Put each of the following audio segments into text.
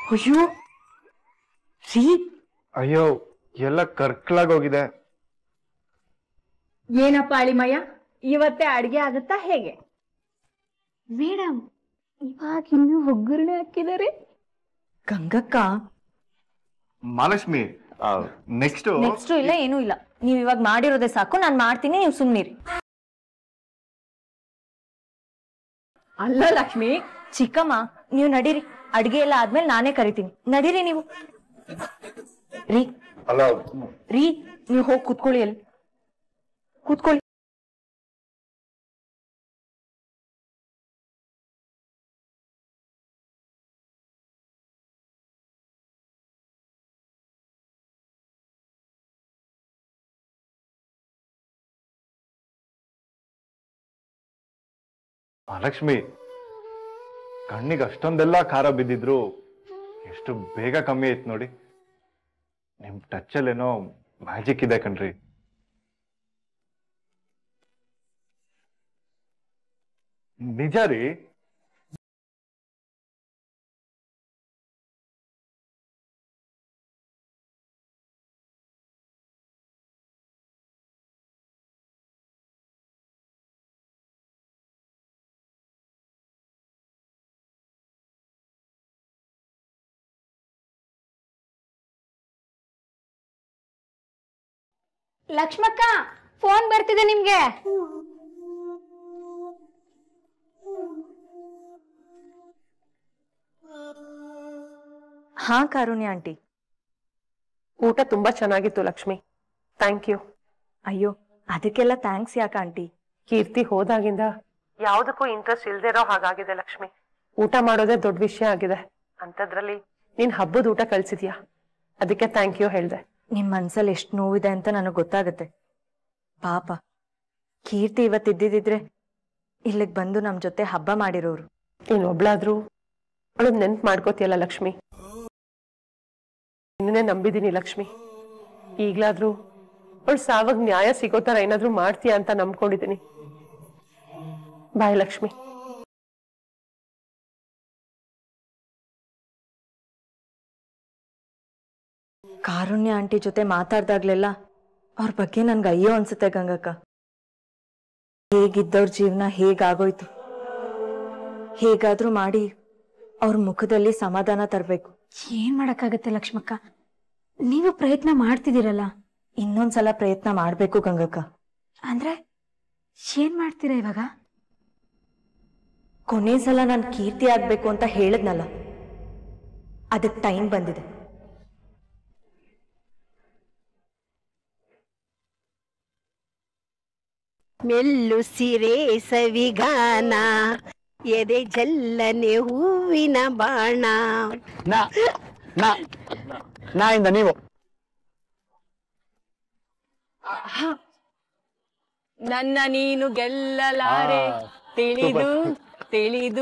ಅಯ್ಯೋ ರೀ ಅಯ್ಯೋ ಎಲ್ಲ ಕರ್ಕಲಾಗೋಗಿದೆ ಏನಪ್ಪ ಅಳಿಮಯ್ಯ ಇವತ್ತೇ ಅಡ್ಗೆ ಆಗುತ್ತಾ ಹೇಗೆ ಮೇಡಮ್ ಇವಾಗ ಇನ್ನು ಒಗ್ಗರಣೆ ಹಾಕಿದ್ದಾರೆ ಗಂಗಕ್ಕ ಮಹಾಲಕ್ಷ್ಮಿ ನೆಕ್ಸ್ಟ್ ನೆಕ್ಸ್ಟ್ ಇಲ್ಲ ಏನೂ ಇಲ್ಲ ನೀವ್ ಇವಾಗ ಮಾಡಿರೋದೇ ಸಾಕು ನಾನ್ ಮಾಡ್ತೀನಿ ನೀವು ಸುಮ್ನಿರಿ ಅಲ್ಲ ಲಕ್ಷ್ಮಿ ಚಿಕ್ಕಮ್ಮ ನೀವು ನಡೀರಿ ಅಡ್ಗೆ ಎಲ್ಲ ಆದ್ಮೇಲೆ ನಾನೇ ಕರಿತೀನಿ ನಡೀರಿ ನೀವು ರೀ ಅಲ್ಲ ರೀ ನೀವು ಹೋಗಿ ಕೂತ್ಕೊಳ್ಳಿ ಅಲ್ಲಿ ಕೂತ್ಕೊಳ್ಳಿ ಮಹಾಲಕ್ಷ್ಮಿ ಕಣ್ಣಿಗೆ ಅಷ್ಟೊಂದೆಲ್ಲ ಖಾರ ಬಿದ್ದಿದ್ರು ಎಷ್ಟು ಬೇಗ ಕಮ್ಮಿ ಆಯ್ತು ನೋಡಿ ನಿಮ್ ಟಚ್ ಅಲ್ಲೇನೋ ಮ್ಯಾಜಿಕ್ ಇದೆ ಕಣ್ರಿ ನಿಜ ರೀ ಲಕ್ಷ್ಮಕ್ಕ ಫೋನ್ ಬರ್ತಿದೆ ನಿಮ್ಗೆ ಹಾ ಕಾರುಣ್ಯ ಆಂಟಿ ಊಟ ತುಂಬಾ ಚೆನ್ನಾಗಿತ್ತು ಲಕ್ಷ್ಮಿ ಥ್ಯಾಂಕ್ ಯು ಅಯ್ಯೋ ಅದಕ್ಕೆಲ್ಲ ಥ್ಯಾಂಕ್ಸ್ ಯಾಕ ಆಂಟಿ ಕೀರ್ತಿ ಹೋದಾಗಿಂದ ಯಾವ್ದಕ್ಕೂ ಇಂಟ್ರೆಸ್ಟ್ ಇಲ್ದೇ ಇರೋ ಹಾಗಾಗಿದೆ ಲಕ್ಷ್ಮಿ ಊಟ ಮಾಡೋದೇ ದೊಡ್ಡ ವಿಷಯ ಆಗಿದೆ ಅಂಥದ್ರಲ್ಲಿ ನೀನ್ ಹಬ್ಬದ ಊಟ ಕಳ್ಸಿದ್ಯಾ ಅದಕ್ಕೆ ಥ್ಯಾಂಕ್ ಯು ಹೇಳ್ದೆ ನಿಮ್ ಮನ್ಸಲ್ಲಿ ಎಷ್ಟು ನೋವಿದೆ ಅಂತ ನನಗ್ ಗೊತ್ತಾಗತ್ತೆ ಪಾಪ ಕೀರ್ತಿ ಇವತ್ತಿದ್ದಿದ್ರೆ ಇಲ್ಲಿಗ್ ಬಂದು ನಮ್ ಜೊತೆ ಹಬ್ಬ ಮಾಡಿರೋರು ನೀನ್ ಒಬ್ಳಾದ್ರೂ ಅವಳು ನೆನ್ಪು ಮಾಡ್ಕೋತಿಯಲ್ಲ ಲಕ್ಷ್ಮಿ ನಿನ್ನೆ ನಂಬಿದೀನಿ ಲಕ್ಷ್ಮಿ ಈಗ್ಲಾದ್ರೂ ಅವಳು ಸಾವಾಗ ನ್ಯಾಯ ಸಿಗೋ ತರ ಏನಾದ್ರೂ ಮಾಡ್ತೀಯ ಅಂತ ನಂಬ್ಕೊಂಡಿದೀನಿ ಬಾಯ್ ಲಕ್ಷ್ಮಿ ಕಾರುಣ್ಯ ಆಂಟಿ ಜೊತೆ ಮಾತಾಡ್ದಾಗ್ಲೆಲ್ಲ ಅವ್ರ ಬಗ್ಗೆ ನನ್ಗೆ ಅಯ್ಯೋ ಅನ್ಸುತ್ತೆ ಗಂಗಕ್ಕ ಹೇಗಿದ್ದವ್ರ ಜೀವನ ಹೇಗಾಗೋಯ್ತು ಹೇಗಾದ್ರೂ ಮಾಡಿ ಅವ್ರ ಮುಖದಲ್ಲಿ ಸಮಾಧಾನ ತರ್ಬೇಕು ಏನ್ ಮಾಡಕ್ಕಾಗತ್ತೆ ಲಕ್ಷ್ಮಕ್ಕ ನೀವು ಪ್ರಯತ್ನ ಮಾಡ್ತಿದ್ದೀರಲ್ಲ ಇನ್ನೊಂದ್ಸಲ ಪ್ರಯತ್ನ ಮಾಡ್ಬೇಕು ಗಂಗಕ್ಕ ಅಂದ್ರೆ ಏನ್ ಮಾಡ್ತೀರಾ ಇವಾಗ ಕೊನೆ ಸಲ ನಾನು ಕೀರ್ತಿ ಆಗ್ಬೇಕು ಅಂತ ಹೇಳದ್ನಲ್ಲ ಅದಕ್ ಟೈಮ್ ಬಂದಿದೆ ಮೆಲ್ಲು ಸಿರೆ ಸವಿಗಾನ ಎದೆ ಜಲ್ಲನೆ ಹೂವಿನ ಬಾಣ ನಾ ನಾ ನಾಯಿಂದ ನೀವು ನನ್ನ ನೀನು ಗೆಲ್ಲಲಾರೆ ತಿಳಿದು ತಿಳಿದು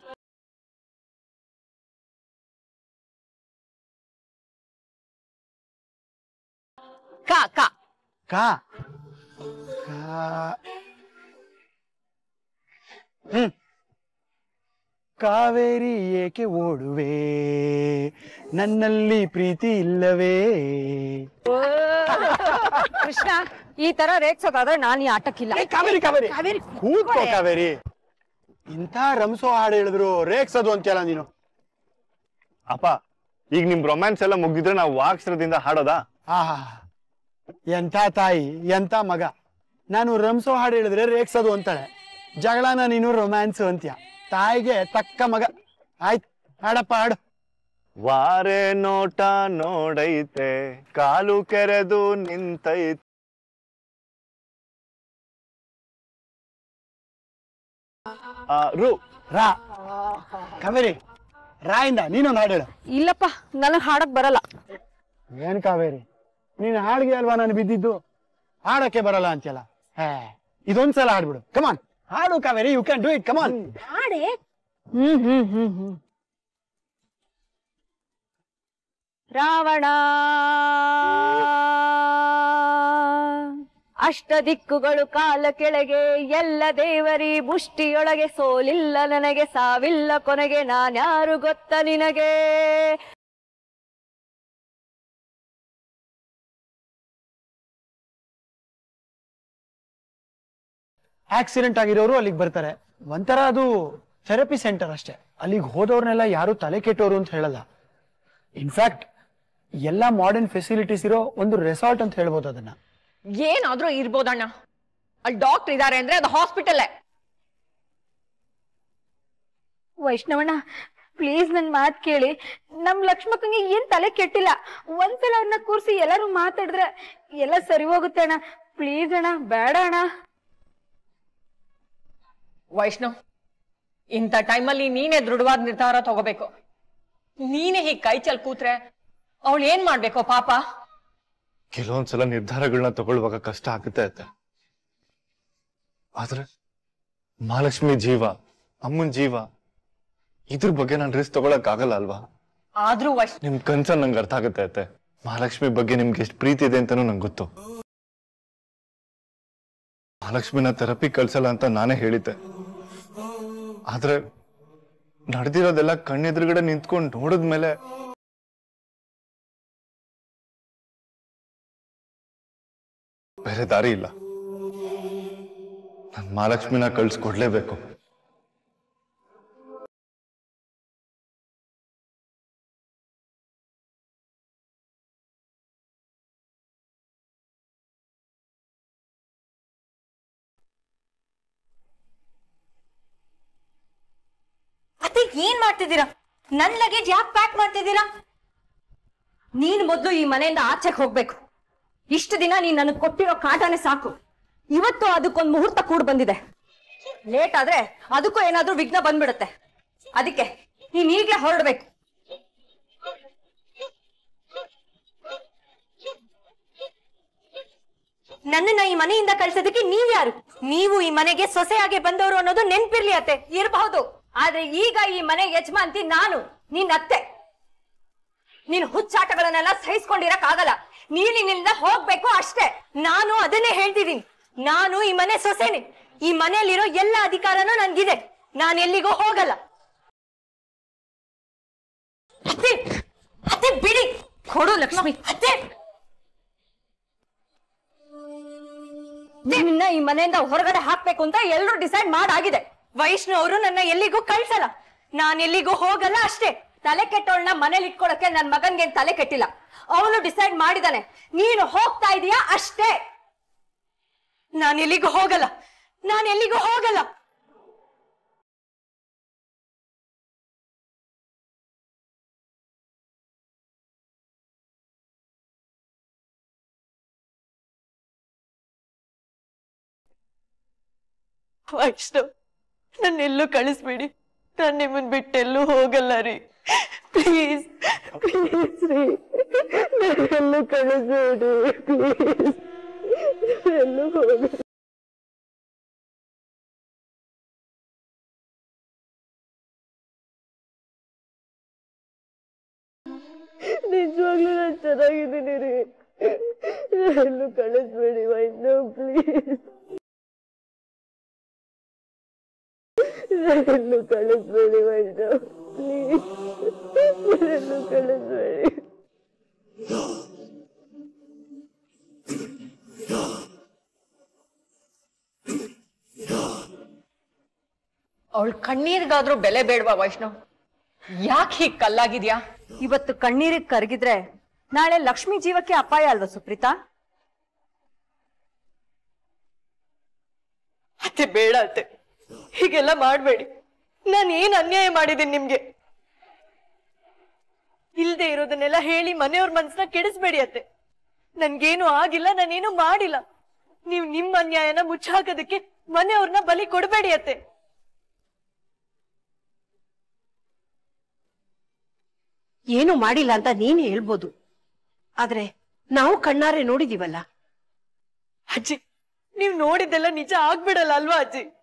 ಕ ಕ ಕಾ ಕಾ ಹ್ಮ್ ಕಾವೇರಿ ಏಕೆ ಓಡುವೆ ನನ್ನಲ್ಲಿ ಪ್ರೀತಿ ಇಲ್ಲವೇ ಕೃಷ್ಣ ಈ ತರ ರೇಗ್ಸೋದಾದ್ರೆ ನಾನು ಈ ಆಟಕ್ಕಿಲ್ಲ ಏ, ಕಾವೇರಿ ಕಾವೇರಿ ಕೂತ್ಕೋ ಕಾವೇರಿ ಇಂಥ ರಂಸೋ ಹಾಡು ಹೇಳಿದ್ರು ರೇಗ್ಸೋದು ಅಂತೀಯಲ್ಲ ನೀನು ಅಪ್ಪ ಈಗ ನಿಮ್ ರೊಮ್ಯಾನ್ಸ್ ಎಲ್ಲ ಮುಗ್ದಿದ್ರೆ ನಾವು ವಾಕ್ಸ್ರದಿಂದ ಹಾಡೋದಾ ಆಹಾ ಎಂಥ ತಾಯಿ ಎಂಥ ಮಗ ನಾನು ರಂಸೋ ಹಾಡು ಹೇಳಿದ್ರೆ ರೇಗ್ಸೋದು ಅಂತಾಳೆ ಜಗಳನ ನೀನು ರೊಮ್ಯಾನ್ಸ್ ಅಂತ್ಯ ತಾಯಿಗೆ ತಕ್ಕ ಮಗ ಆಯ್ತು ಹಾಡಪ್ಪ ಹಾಡು ವಾರೆ ನೋಟ ನೋಡೈತೆ ಕಾಲು ಕೆರೆದು ನಿಂತೈತೆ ಆ, ರು ರಾ ಕಾವೇರಿ ರಾಯಿಂದ ನೀನೊಂದು ಹಾಡು ಹೇಳು ಇಲ್ಲಪ್ಪ ನನಗ್ ಹಾಡಕ್ ಬರಲ್ಲ ಏನ್ ಕಾವೇರಿ ನೀನ್ ಹಾಡಿಗೆ ಅಲ್ವಾ ನಾನು ಬಿದ್ದಿದ್ದು ಹಾಡಕ್ಕೆ ಬರಲ್ಲ ಅಂತ್ಯಲ್ಲ ಹೇ ಇದೊಂದ್ಸಲ ಹಾಡ್ಬಿಡು ಕಮಾನ್ ಹಾಡು Kaveri you can do it come on hmm hmm hmm hmm Ravana ಅಷ್ಟ ದಿಕ್ಕುಗಳು ಕಾಲ ಕೆಳಗೆ ಎಲ್ಲ ದೇವರಿ ಮುಷ್ಟಿಯೊಳಗೆ ಸೋಲಿಲ್ಲ ನನಗೆ ಸಾವಿಲ್ಲ ಕೊನೆಗೆ ನಾನ್ಯಾರು ಗೊತ್ತ ನಿನಗೆ ಆಕ್ಸಿಡೆಂಟ್ ಆಗಿರೋರು ಅಲ್ಲಿಗೆ ಬರ್ತಾರೆ ಒಂಥರ ಅದು ಥೆರಪಿ ಸೆಂಟರ್ ಅಷ್ಟೇ ಅಲ್ಲಿಗೆ ಹೋದವ್ರನ್ನೆಲ್ಲ ಯಾರು ತಲೆ ಕೆಟ್ಟೋರು ಅಂತ ಹೇಳಲ್ಲ ಇನ್ಫ್ಯಾಕ್ಟ್ ಎಲ್ಲ ಮಾಡರ್ನ್ ಫೆಸಿಲಿಟೀಸ್ ಇರೋ ಒಂದು ರೆಸಾರ್ಟ್ ಅಂತ ಹೇಳ್ಬೋದು ಅದನ್ನ ಏನಾದ್ರೂ ಇರ್ಬೋದಣ್ಣ ಅಲ್ಲಿ ಡಾಕ್ಟರ್ ಇದಾರೆ ಅಂದ್ರೆ ಅದು ಹಾಸ್ಪಿಟಲ್ ವೈಷ್ಣವಣ್ಣ ಪ್ಲೀಸ್ ನನ್ ಮಾತ್ ಕೇಳಿ ನಮ್ ಲಕ್ಷ್ಮಕ್ಕಂಗೆ ಏನ್ ತಲೆ ಕೆಟ್ಟಿಲ್ಲ ಒಂದ್ಸಲ ಅವ್ರನ್ನ ಕೂರ್ಸಿ ಎಲ್ಲರೂ ಮಾತಾಡಿದ್ರೆ ಎಲ್ಲ ಸರಿ ಹೋಗುತ್ತೆ ಅಣ್ಣ ಪ್ಲೀಸ್ ಅಣ್ಣ ಬೇಡ ಅಣ್ಣ ವೈಷ್ಣವ್ ಇಂಥ ಟೈಮಲ್ಲಿ ನೀನೇ ದೃಢವಾದ ನಿರ್ಧಾರ ತಗೋಬೇಕು ನೀನೇ ಹೀಗ್ ಕೈ ಚಲ್ ಕೂತ್ರೆ ಅವಳು ಏನ್ ಮಾಡ್ಬೇಕು ಪಾಪ ಕೆಲವೊಂದ್ಸಲ ನಿರ್ಧಾರಗಳನ್ನ ತಗೊಳ್ಳುವಾಗ ಕಷ್ಟ ಆಗುತ್ತೆ ಅತ್ತೆ ಆದ್ರೆ ಮಹಾಲಕ್ಷ್ಮಿ ಜೀವ ಅಮ್ಮನ್ ಜೀವ ಇದ್ರ ಬಗ್ಗೆ ನಾನು ರಿಸ್ಕ್ ತಗೊಳಕ್ ಆಗಲ್ಲ ಅಲ್ವಾ ಆದ್ರೂ ವೈಷ್ಣವ್ ನಿಮ್ ಕನ್ಸನ್ ನಂಗೆ ಅರ್ಥ ಆಗುತ್ತೆ ಅತ್ತೆ ಮಹಾಲಕ್ಷ್ಮಿ ಬಗ್ಗೆ ನಿಮ್ಗೆ ಎಷ್ಟು ಪ್ರೀತಿ ಇದೆ ಅಂತಾನೂ ನಂಗೆ ಗೊತ್ತು ಮಹಾಲಕ್ಷ್ಮಿನ ಥೆರಪಿ ಕಳ್ಸಲ್ಲ ಅಂತ ನಾನೇ ಹೇಳಿದ್ದೆ ಆದ್ರೆ ನಡೆದಿರೋದೆಲ್ಲ ಕಣ್ಣೆದುರುಗಡೆ ನಿಂತ್ಕೊಂಡು ನೋಡಿದ್ಮೇಲೆ ಬೇರೆ ದಾರಿ ಇಲ್ಲ ನನ್ ಮಹಾಲಕ್ಷ್ಮಿನ ಕಳ್ಸ್ಕೊಡ್ಲೇಬೇಕು ಅತ್ತೆ ಏನ್ ಮಾಡ್ತಿದ್ದೀರಾ ನನ್ ಲಗೇಜ್ ಯಾಕೆ ಪ್ಯಾಕ್ ಮಾಡ್ತಿದ್ದೀರಾ ನೀನ್ ಮೊದ್ಲು ಈ ಮನೆಯಿಂದ ಆಚೆಗೆ ಹೋಗ್ಬೇಕು ಇಷ್ಟು ದಿನ ನೀನ್ ನನಗೆ ಕೊಟ್ಟಿರೋ ಕಾಟನೇ ಸಾಕು ಇವತ್ತು ಅದಕ್ಕೊಂದು ಮುಹೂರ್ತ ಕೂಡ ಬಂದಿದೆ ಲೇಟ್ ಆದ್ರೆ ಅದಕ್ಕೂ ಏನಾದ್ರೂ ವಿಘ್ನ ಬಂದ್ಬಿಡುತ್ತೆ ಅದಕ್ಕೆ ನೀನ್ ಈಗ್ಲೇ ಹೊರಡ್ಬೇಕು ನನ್ನನ್ನ ಈ ಮನೆಯಿಂದ ಕಳ್ಸೋದಕ್ಕೆ ನೀವ್ ಯಾರು ನೀವು ಈ ಮನೆಗೆ ಸೊಸೆಯಾಗಿ ಬಂದವರು ಅನ್ನೋದು ನೆನ್ಪಿರ್ಲಿ ಅತ್ತೆ ಇರಬಹುದು ಆದ್ರೆ ಈಗ ಈ ಮನೆ ಯಜಮಾಂತಿ ನಾನು ನಿನ್ ಅತ್ತೆ ನೀನ್ ಹುಚ್ಚಾಟಗಳನ್ನೆಲ್ಲ ಸಹಿಸ್ಕೊಂಡಿರಕ್ ಆಗಲ್ಲ ನೀನ್ ಇಲ್ಲಿಂದ ಹೋಗ್ಬೇಕು ಅಷ್ಟೇ ನಾನು ಅದನ್ನೇ ಹೇಳ್ತಿದ್ದೀನಿ ನಾನು ಈ ಮನೆ ಸೊಸೆನೆ ಈ ಮನೆಯಲ್ಲಿರೋ ಎಲ್ಲ ಅಧಿಕಾರನೂ ನನ್ಗಿದೆ ನಾನು ಎಲ್ಲಿಗೂ ಹೋಗಲ್ಲ ಅತ್ತೆ ಅತ್ತೆ ಬಿಡಿ ಕೊಡು ಲಕ್ಷ್ಮಿ ಅತ್ತೆ ನಿನ್ನ ಈ ಮನೆಯಿಂದ ಹೊರಗಡೆ ಹಾಕ್ಬೇಕು ಅಂತ ಎಲ್ರು ಡಿಸೈಡ್ ಮಾಡಾಗಿದೆ ವೈಷ್ಣು ಅವರು ನನ್ನ ಎಲ್ಲಿಗೂ ಕಳ್ಸಲ್ಲ ನಾನ್ ಎಲ್ಲಿಗೂ ಹೋಗಲ್ಲ ಅಷ್ಟೇ ತಲೆ ಕೆಟ್ಟವಳನ್ನ ಮನೇಲಿ ಇಟ್ಕೊಳಕ್ಕೆ ನನ್ ಮಗನ್ಗೆ ಏನ್ ತಲೆ ಕೆಟ್ಟಿಲ್ಲ ಅವನು ಡಿಸೈಡ್ ಮಾಡಿದಾನೆ ನೀನು ಹೋಗ್ತಾ ಇದೀಯಾ ಅಷ್ಟೇ ನಾನ್ ಎಲ್ಲಿಗೂ ಹೋಗಲ್ಲ ನಾನ್ ಎಲ್ಲಿಗೂ ಹೋಗಲ್ಲ ವೈಷ್ಣವ್ ನನ್ನೆಲ್ಲೂ ಕಳಿಸ್ಬೇಡಿ ನಾನು ನಿಮ್ಮನ್ ಬಿಟ್ಟೆಲ್ಲೂ ಹೋಗಲ್ಲ ರೀ ಪ್ಲೀಸ್ ಪ್ಲೀಸ್ ರೀ ನನ್ನೆಲ್ಲೂ ಕಳಿಸ್ಬೇಡಿ ಪ್ಲೀಸ್ ಎಲ್ಲೂ ಹೋಗಲ್ಲ ನಿಜವಾಗ್ಲೂ ನಾನು ಚೆನ್ನಾಗಿದ್ದೀನಿ ರೀ ಎಲ್ಲೂ ಕಳಿಸ್ಬೇಡಿ ವೈಷ್ಣವ್ ಪ್ಲೀಸ್ ಎಲ್ಲೂ ಕಳಿಸ್ಬೇಡಿ ವೈಷ್ಣವ್ ಪ್ಲೀಸ್ ಎಲ್ಲೂ ಕಳಿಸ್ಬೇಡಿ ಅವಳ ಕಣ್ಣೀರ್ಗಾದ್ರೂ ಬೆಲೆ ಬೇಡವಾ ವೈಷ್ಣವ್ ಯಾಕೆ ಹೀಗ್ ಕಲ್ಲಾಗಿದ್ಯಾ ಇವತ್ತು ಕಣ್ಣೀರಿಗೆ ಕರಗಿದ್ರೆ ನಾಳೆ ಲಕ್ಷ್ಮಿ ಜೀವಕ್ಕೆ ಅಪಾಯ ಅಲ್ವಾ ಸುಪ್ರೀತಾ ಅತ್ತೆ ಬೇಡ ಅತ್ತೆ ಹೀಗೆಲ್ಲ ಮಾಡ್ಬೇಡಿ ನಾನು ಏನ್ ಅನ್ಯಾಯ ಮಾಡಿದ್ದೀನಿ ನಿಮ್ಗೆ ಇಲ್ದೆ ಇರೋದನ್ನೆಲ್ಲ ಹೇಳಿ ಮನೆಯವ್ರ ಮನ್ಸನ್ನ ಕೆಡಿಸ್ಬೇಡಿ ಅತ್ತೆ ನನ್ಗೇನು ಆಗಿಲ್ಲ ನಾನೇನು ಮಾಡಿಲ್ಲ ನೀವು ನಿಮ್ಮ ಅನ್ಯಾಯನ ಮುಚ್ಚಾಕೋದಕ್ಕೆ ಮನೆಯವ್ರನ್ನ ಬಲಿ ಕೊಡಬೇಡಿ ಅತ್ತೆ ಏನು ಮಾಡಿಲ್ಲ ಅಂತ ನೀನ್ ಹೇಳ್ಬೋದು ಆದ್ರೆ ನಾವು ಕಣ್ಣಾರೆ ನೋಡಿದೀವಲ್ಲ ಅಜ್ಜಿ ನೀವ್ ನೋಡಿದ್ದೆಲ್ಲ ನಿಜ ಆಗ್ಬಿಡಲ್ಲ ಅಲ್ವಾ ಅಜ್ಜಿ